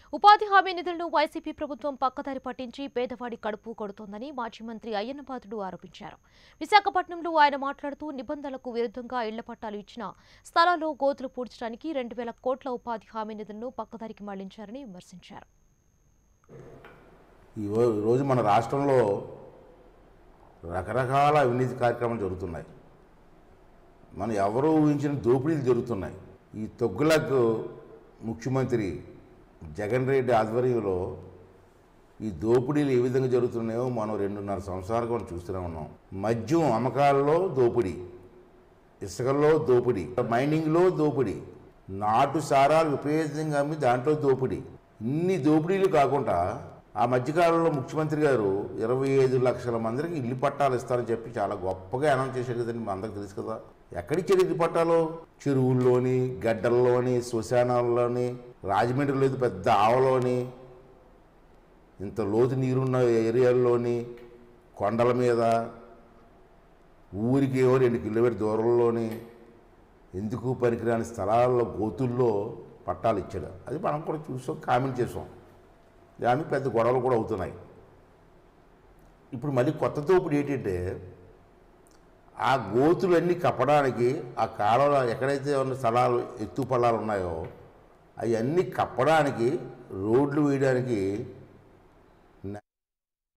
ఉపాధి హామీ నిధులను వైసీపీ ప్రభుత్వం పక్కదారి పట్టించి పేదవాడి కడుపు కొడుతోందని మాజీ మంత్రి అయ్యన్నపాత్రుడు ఆరోపించారు విశాఖపట్నంలో ఆయన మాట్లాడుతూ నిబంధనలకు విరుద్ధంగా ఇళ్ల పట్టాలు ఇచ్చిన స్థలాల్లో గోతులు పూడ్చడానికి రెండు వేల కోట్ల ఉపాధి హామీ నిధులను పక్కదారికి మళ్లించారని విమర్శించారు ఈ రో- రోజు మన రాష్ట్రంలో రకరకాల అవినీతి కార్యక్రమాలు జరుగుతున్నాయి మనం ఎవరో ఊహించిన దోపిడీలు జరుగుతున్నాయి ఈ తొగ్గులకు ముఖ్యమంత్రి జగన్ రెడ్డి ఆధ్వర్యంలో ఈ దోపిడీలు ఏ విధంగా జరుగుతున్నాయో మనం రెండున్నర సంవత్సరాలుగా మనం చూస్తూనే ఉన్నాం మద్యం అమ్మకాల్లో దోపిడీ ఇసుకల్లో దోపిడీ మైనింగ్లో దోపిడీ నాటు సారాలు విపరీతంగా అమ్మి దాంట్లో దోపిడీ ఇన్ని దోపిడీలు కాకుండా ఆ మధ్యకాలంలో ముఖ్యమంత్రి గారు ఇరవై ఐదు లక్షల మందికి ఇల్లు పట్టాలు ఇస్తారని చెప్పి చాలా గొప్పగా అనౌన్స్ చేశాడు కదండి మన అందరికి తెలుసు కదా ఎక్కడిచ్చాడు ఇల్లు పట్టాలు చెరువుల్లోని గడ్డల్లోని శ్మశానాల్లోని రాజమండ్రిలో ఇది పెద్ద ఆవలోని ఇంత లోతు నీరున్న ఏరియాల్లోని కొండల మీద ఊరికి ఏవో రెండు కిలోమీటర్ దూరంలోని ఎందుకు పనికిరాని స్థలాల్లో గోతుల్లో పట్టాలు ఇచ్చాడు అది మనం కూడా చూసాం కామెంట్ చేసాం దానికి పెద్ద గొడవలు కూడా అవుతున్నాయి ఇప్పుడు మళ్ళీ కొత్త తోపుడు ఏంటంటే ఆ గోతులన్నీ కప్పడానికి ఆ కాలంలో ఎక్కడైతే ఉన్న స్థలాలు ఎత్తు పల్లాలు ఉన్నాయో అవన్నీ కప్పడానికి రోడ్లు వేయడానికి